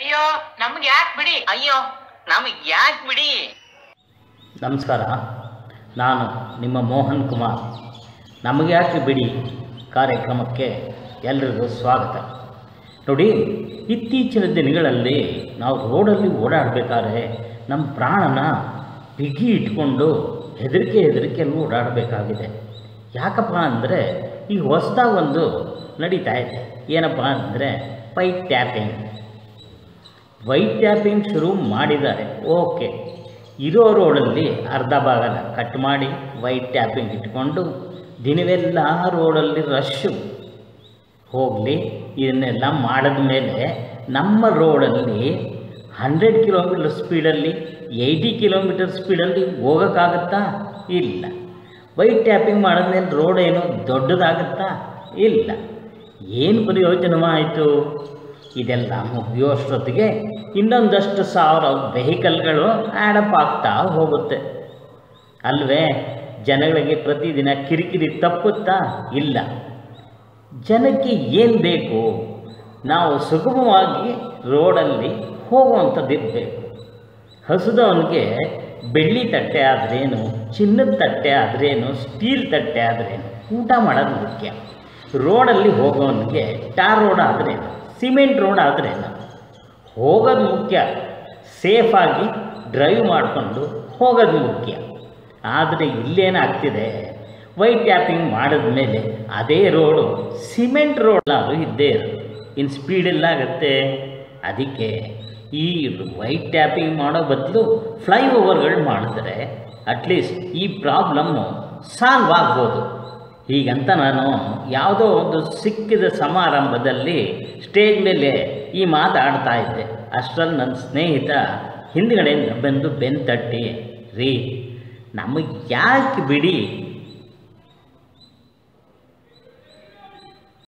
ಅಯ್ಯೋ ನಮ್ಗೆ ಯಾಕೆ ಬಿಡಿ ಅಯ್ಯೋ ನಮಗೆ ಯಾಕೆ ಬಿಡಿ ನಮಸ್ಕಾರ ನಾನು ನಿಮ್ಮ ಮೋಹನ್ ಕುಮಾರ್ ನಮಗೆ ಯಾಕೆ ಬಿಡಿ ಕಾರ್ಯಕ್ರಮಕ್ಕೆ ಎಲ್ರಿಗೂ ಸ್ವಾಗತ ನೋಡಿ ಇತ್ತೀಚಿನ ದಿನಗಳಲ್ಲಿ ನಾವು ರೋಡಲ್ಲಿ ಓಡಾಡಬೇಕಾದ್ರೆ ನಮ್ಮ ಪ್ರಾಣನ ಬಿಗಿ ಇಟ್ಕೊಂಡು ಹೆದರಿಕೆ ಹೆದರಿಕೆಯಲ್ಲಿ ಓಡಾಡಬೇಕಾಗಿದೆ ಯಾಕಪ್ಪ ಅಂದರೆ ಈಗ ಹೊಸದಾಗಿ ಒಂದು ನಡೀತಾ ಇದೆ ಏನಪ್ಪ ಅಂದರೆ ಪೈಪ್ ಟ್ಯಾಪಿಂಗ್ ವೈಟ್ ಟ್ಯಾಪಿಂಗ್ ಶುರು ಮಾಡಿದ್ದಾರೆ ಓಕೆ ಇರೋ ರೋಡಲ್ಲಿ ಅರ್ಧ ಭಾಗನ ಕಟ್ ಮಾಡಿ ವೈಟ್ ಟ್ಯಾಪಿಂಗ್ ಇಟ್ಕೊಂಡು ದಿನವೆಲ್ಲ ರೋಡಲ್ಲಿ ರಶ್ಶು ಹೋಗಲಿ ಇದನ್ನೆಲ್ಲ ಮಾಡಿದ ಮೇಲೆ ನಮ್ಮ ರೋಡಲ್ಲಿ ಹಂಡ್ರೆಡ್ ಕಿಲೋಮೀಟರ್ ಸ್ಪೀಡಲ್ಲಿ ಏಯ್ಟಿ ಕಿಲೋಮೀಟರ್ ಸ್ಪೀಡಲ್ಲಿ ಹೋಗೋಕ್ಕಾಗತ್ತಾ ಇಲ್ಲ ವೈಟ್ ಟ್ಯಾಪಿಂಗ್ ಮಾಡಿದ್ಮೇಲೆ ರೋಡ್ ಏನು ದೊಡ್ಡದಾಗತ್ತಾ ಇಲ್ಲ ಏನು ಪ್ರಯೋಜನವಾಯಿತು ಇದೆಲ್ಲ ಮುಗಿಯೋಷ್ಟೊತ್ತಿಗೆ ಇನ್ನೊಂದಷ್ಟು ಸಾವಿರ ವೆಹಿಕಲ್ಗಳು ಆ್ಯಡಪ್ ಆಗ್ತಾ ಹೋಗುತ್ತೆ ಅಲ್ವೇ ಜನಗಳಿಗೆ ಪ್ರತಿದಿನ ಕಿರಿಕಿರಿ ತಪ್ಪುತ್ತಾ ಇಲ್ಲ ಜನಕ್ಕೆ ಏನು ಬೇಕು ನಾವು ಸುಗಮವಾಗಿ ರೋಡಲ್ಲಿ ಹೋಗುವಂಥದ್ದಿರಬೇಕು ಹಸುದವನಿಗೆ ಬೆಳ್ಳಿ ತಟ್ಟೆ ಆದ್ರೇನು ಚಿನ್ನದ ತಟ್ಟೆ ಆದ್ರೇನು ಸ್ಟೀಲ್ ತಟ್ಟೆ ಆದ್ರೇನು ಊಟ ಮಾಡೋದು ಮುಖ್ಯ ರೋಡಲ್ಲಿ ಹೋಗೋವನಿಗೆ ಟಾರ್ ರೋಡ್ ಆದ್ರೇನು ಸಿಮೆಂಟ್ ರೋಡ್ ಆದ್ರೇನು ಹೋಗೋದು ಮುಖ್ಯ ಸೇಫಾಗಿ ಡ್ರೈವ್ ಮಾಡಿಕೊಂಡು ಹೋಗೋದು ಮುಖ್ಯ ಆದರೆ ಇಲ್ಲೇನಾಗ್ತಿದೆ ವೈಟ್ ಟ್ಯಾಪಿಂಗ್ ಮಾಡಿದ್ಮೇಲೆ ಅದೇ ರೋಡು ಸಿಮೆಂಟ್ ರೋಡ್ ಅದು ಇದ್ದೇ ಇರೋದು ಇನ್ನು ಸ್ಪೀಡ್ ಎಲ್ಲಾಗತ್ತೆ ಅದಕ್ಕೆ ಈ ವೈಟ್ ಟ್ಯಾಪಿಂಗ್ ಮಾಡೋ ಬದಲು ಫ್ಲೈ ಓವರ್ಗಳು ಮಾಡಿದ್ರೆ ಅಟ್ಲೀಸ್ಟ್ ಈ ಪ್ರಾಬ್ಲಮ್ಮು ಸಾಲ್ವ್ ಆಗ್ಬೋದು ಹೀಗಂತ ನಾನು ಯಾವುದೋ ಒಂದು ಸಿಕ್ಕಿದ ಸಮಾರಂಭದಲ್ಲಿ ಸ್ಟೇಜ್ ಮೇಲೆ ಈ ಮಾತಾಡ್ತಾ ಇದ್ದೆ ಅಷ್ಟರಲ್ಲಿ ನನ್ನ ಸ್ನೇಹಿತ ಹಿಂದ್ಗಡೆಯಿಂದ ಬಂದು ಬೆನ್ ತಟ್ಟಿ ರೀ ನಮಗೆ ಯಾಕೆ ಬಿಡಿ